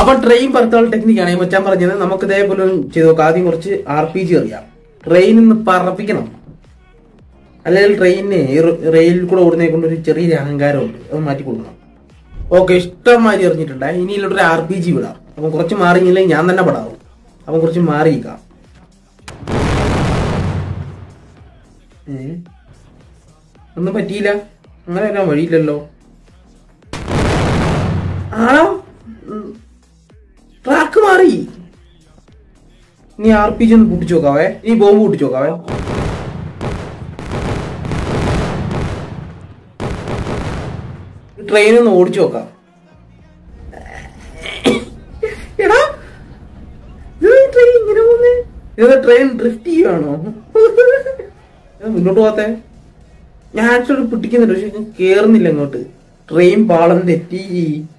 അപ്പൊ ട്രെയിൻ പറത്താനുള്ള ടെക്നിക്കാണ് ഈ മച്ചാൻ പറഞ്ഞത് നമുക്ക് ഇതേപോലെ ഒന്ന് ചെയ്ത് നോക്കാം ആദ്യം കുറച്ച് ആർ പി ജി അറിയാം ട്രെയിൻ ഒന്ന് പറപ്പിക്കണം അല്ലെങ്കിൽ ട്രെയിനിന് ഈ റെയിലിൽ കൂടെ ഓടുന്നതിനെ കൊണ്ട് ഒരു ചെറിയൊരു അഹങ്കാരമുണ്ട് അത് മാറ്റി കൊടുക്കണം ഓക്കെ ഇഷ്ടം മാതിരി എറിഞ്ഞിട്ടുണ്ട് ഇനി ഇതിലോട്ടൊരു ആർ പി ജി വിടാം അപ്പം കുറച്ച് മാറിയില്ലെങ്കിൽ ഞാൻ തന്നെ പെടാവും അപ്പം കുറച്ച് മാറിയിക്കാം ഏ? ഒന്നും പറ്റിയില്ല അങ്ങനെ വരാൻ വഴിയില്ലല്ലോ ആണോ ഉം. ട്രാക്ക് മാറി ഇനി ആർ പി ജി ഒന്ന് പൊട്ടിച്ചു നോക്കാവേ ഇനി ബോംബ് പൊട്ടിച്ചു നോക്കാവേ ട്രെയിൻ ഒന്ന് ഓടിച്ചു നോക്കാം എടാ ഇത് ട്രെയിൻ ഇങ്ങനെ പോകുന്നേ ഇത് ട്രെയിൻ ഡ്രിഫ്റ്റ് ചെയ്യുവാണോ ഇത് മുന്നോട്ട് പോകാത്തെ ഞാൻ ആക്ച്വലി പിടിക്കുന്നുണ്ട് പക്ഷെ ഞാൻ കേറുന്നില്ല അങ്ങോട്ട് ട്രെയിൻ പാളം തെറ്റി